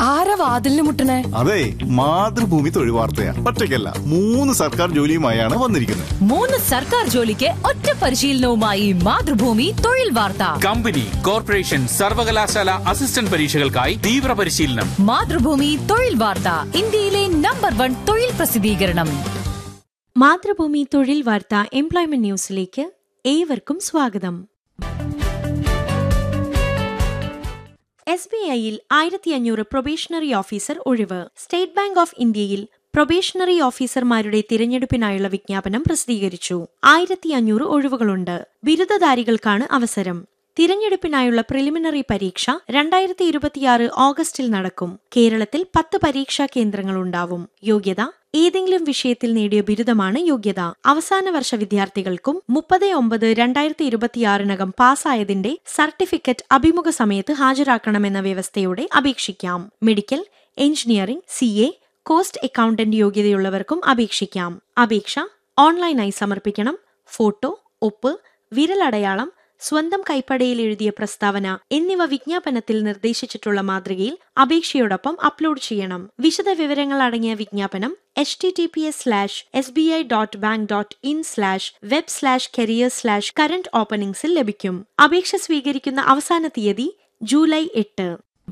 ആരാ വാതിലിന് മുട്ടണേ അതെ മാതൃഭൂമി തൊഴിൽ വാർത്തയാ ഒറ്റയ്ക്കല്ല മൂന്ന് സർക്കാർ ജോലിയുമായാണ് വന്നിരിക്കുന്നത് മൂന്ന് സർക്കാർ ജോലിക്ക് ഒറ്റ പരിശീലനവുമായി മാതൃഭൂമി തൊഴിൽ വാർത്ത കമ്പനി കോർപ്പറേഷൻ സർവകലാശാല അസിസ്റ്റന്റ് പരീക്ഷകൾക്കായി തീവ്ര പരിശീലനം മാതൃഭൂമി തൊഴിൽ വാർത്ത ഇന്ത്യയിലെ നമ്പർ വൺ തൊഴിൽ പ്രസിദ്ധീകരണം മാതൃഭൂമി തൊഴിൽ വാർത്ത എംപ്ലോയ്മെന്റ് ന്യൂസിലേക്ക് ഏവർക്കും സ്വാഗതം എസ് ബി ഐയിൽ ആയിരത്തി അഞ്ഞൂറ് പ്രൊബേഷണറി ഓഫീസർ ഒഴിവ് സ്റ്റേറ്റ് ബാങ്ക് ഓഫ് ഇന്ത്യയിൽ പ്രൊബേഷണറി ഓഫീസർമാരുടെ തിരഞ്ഞെടുപ്പിനായുള്ള വിജ്ഞാപനം പ്രസിദ്ധീകരിച്ചു ആയിരത്തി അഞ്ഞൂറ് ഒഴിവുകളുണ്ട് ബിരുദധാരികൾക്കാണ് അവസരം തിരഞ്ഞെടുപ്പിനായുള്ള പ്രിലിമിനറി പരീക്ഷ രണ്ടായിരത്തി ഇരുപത്തിയാറ് ഓഗസ്റ്റിൽ നടക്കും കേരളത്തിൽ പത്ത് പരീക്ഷാ കേന്ദ്രങ്ങളുണ്ടാവും യോഗ്യത ഏതെങ്കിലും വിഷയത്തിൽ നേടിയ ബിരുദമാണ് യോഗ്യത അവസാന വർഷ വിദ്യാർത്ഥികൾക്കും മുപ്പത് ഒമ്പത് രണ്ടായിരത്തി ഇരുപത്തിയാറിനകം പാസ്സായതിന്റെ സർട്ടിഫിക്കറ്റ് അഭിമുഖ സമയത്ത് ഹാജരാക്കണമെന്ന വ്യവസ്ഥയോടെ അപേക്ഷിക്കാം medical engineering C A cost accountant യോഗ്യതയുള്ളവർക്കും അപേക്ഷിക്കാം അപേക്ഷ ഓൺലൈനായി സമർപ്പിക്കണം ഫോട്ടോ ഒപ്പ് വിരലടയാളം സ്വന്തം കൈപ്പടയിൽ എഴുതിയ പ്രസ്താവന എന്നിവ വിജ്ഞാപനത്തിൽ നിർദ്ദേശിച്ചിട്ടുള്ള മാതൃകയിൽ അപേക്ഷയോടൊപ്പം അപ്ലോഡ് ചെയ്യണം വിശദ വിവരങ്ങൾ അടങ്ങിയ വിജ്ഞാപനം H T T P S slash S B I dot bank dot in slash web slash career slash current ഓപ്പണിംഗ്സിൽ ലഭിക്കും അപേക്ഷ സ്വീകരിക്കുന്ന അവസാന തീയതി ജൂലൈ എട്ട്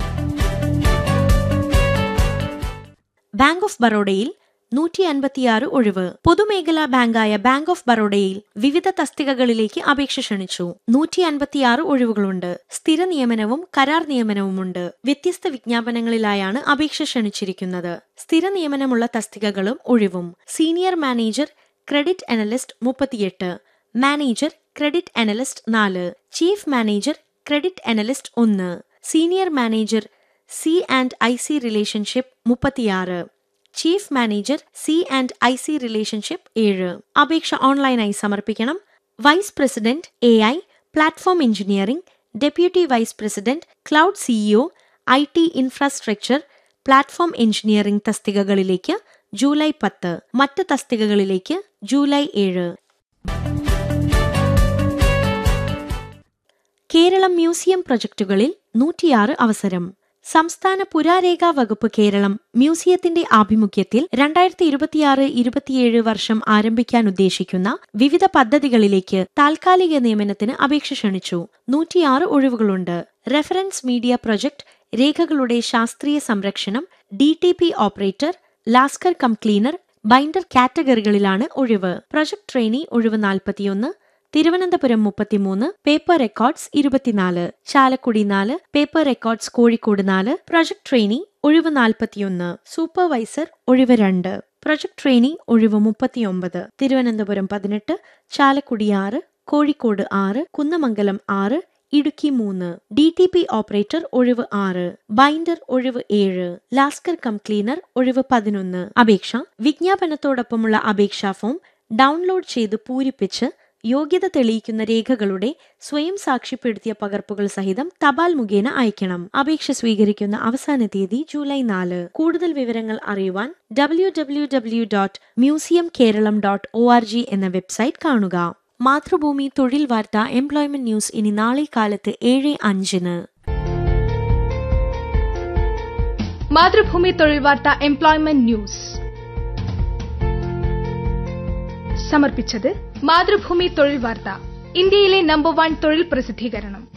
ബാങ്ക് ഓഫ് ബറോഡയിൽ നൂറ്റി അൻപത്തിയാറ് ഒഴിവ് പൊതുമേഖലാ ബാങ്കായ ബാങ്ക് ഓഫ് ബറോഡയിൽ വിവിധ തസ്തികകളിലേക്ക് അപേക്ഷ ക്ഷണിച്ചു നൂറ്റി അൻപത്തിയാറ് ഒഴിവുകളുണ്ട് സ്ഥിര നിയമനവും കരാർ നിയമനവുമുണ്ട് വ്യത്യസ്ത വിജ്ഞാപനങ്ങളിലായാണ് അപേക്ഷ ക്ഷണിച്ചിരിക്കുന്നത് സ്ഥിര നിയമനമുള്ള തസ്തികകളും ഒഴിവും സീനിയർ മാനേജർ ക്രെഡിറ്റ് അനലിസ്റ്റ് മുപ്പത്തിയെട്ട് മാനേജർ ക്രെഡിറ്റ് അനലിസ്റ്റ് നാല് ചീഫ് മാനേജർ ക്രെഡിറ്റ് അനലിസ്റ്റ് ഒന്ന് senior manager C and I C relationship മുപ്പത്തിയാറ് chief manager C and I C relationship ഏഴ് അപേക്ഷ ഓൺലൈനായി സമർപ്പിക്കണം vice president A I platform engineering deputy vice president cloud CEO I T infrastructure platform engineering തസ്തികകളിലേക്ക് July പത്ത് മറ്റ് തസ്തികകളിലേക്ക് July ഏഴ് Keralam museum പ്രൊജക്ടുകളിൽ നൂറ്റിയാറ് അവസരം സംസ്ഥാന പുരാരേഖാ വകുപ്പ് കേരളം മ്യൂസിയത്തിന്റെ ആഭിമുഖ്യത്തിൽ രണ്ടായിരത്തി ഇരുപത്തിയാറ് ഇരുപത്തിയേഴ് വർഷം ആരംഭിക്കാൻ ഉദ്ദേശിക്കുന്ന വിവിധ പദ്ധതികളിലേക്ക് താൽക്കാലിക നിയമനത്തിന് അപേക്ഷ ക്ഷണിച്ചു നൂറ്റിയാറ് ഒഴിവുകളുണ്ട് റെഫറൻസ് മീഡിയ പ്രൊജക്ട് രേഖകളുടെ ശാസ്ത്രീയ സംരക്ഷണം D T P operator lascar cum cleaner binder കാറ്റഗറികളിലാണ് ഒഴിവ് പ്രൊജക്ട് ട്രെയിനി ഒഴിവ് നാൽപ്പത്തിയൊന്ന് തിരുവനന്തപുരം മുപ്പത്തിമൂന്ന് പേപ്പർ റെക്കോർഡ്സ് ഇരുപത്തിനാല് ചാലക്കുടി നാല് പേപ്പർ റെക്കോർഡ്സ് കോഴിക്കോട് നാല് പ്രൊജക്ട് ട്രെയിനി ഒഴിവ് നാൽപ്പത്തിയൊന്ന് സൂപ്പർവൈസർ ഒഴിവ് രണ്ട് പ്രൊജക്ട് ട്രെയിനി ഒഴിവ് മുപ്പത്തിയൊമ്പത് തിരുവനന്തപുരം പതിനെട്ട് ചാലക്കുടി ആറ് കോഴിക്കോട് ആറ് കുന്നമംഗലം ആറ് ഇടുക്കി മൂന്ന് ഡി ടി പി ഓപ്പറേറ്റർ ഒഴിവ് ആറ് ബൈൻഡർ ഒഴിവ് ഏഴ് ലാസ്കർ കം ക്ലീനർ ഒഴിവ് പതിനൊന്ന് അപേക്ഷ വിജ്ഞാപനത്തോടൊപ്പമുള്ള അപേക്ഷാ ഫോം ഡൗൺലോഡ് ചെയ്ത് പൂരിപ്പിച്ച് യോഗ്യത തെളിയിക്കുന്ന രേഖകളുടെ സ്വയം സാക്ഷ്യപ്പെടുത്തിയ പകർപ്പുകൾ സഹിതം തപാൽ മുഖേന അയക്കണം അപേക്ഷ സ്വീകരിക്കുന്ന അവസാന തീയതി ജൂലൈ നാല് കൂടുതൽ വിവരങ്ങൾ അറിയുവാൻ W W W dot museum Keralam dot O R G എന്ന വെബ്സൈറ്റ് കാണുക മാതൃഭൂമി തൊഴിൽ വാർത്ത എംപ്ലോയ്മെന്റ് ന്യൂസ് ഇനി നാളെ കാലത്ത് ഏഴ് അഞ്ചിന് മാതൃഭൂമി തൊഴിൽ വാർത്ത എംപ്ലോയ്മെന്റ് ന്യൂസ് സമർപ്പിച്ചത് മാതൃഭൂമി തൊഴിൽ വാർത്ത ഇന്ത്യയിലെ നമ്പർ വൺ തൊഴിൽ പ്രസിദ്ധീകരണം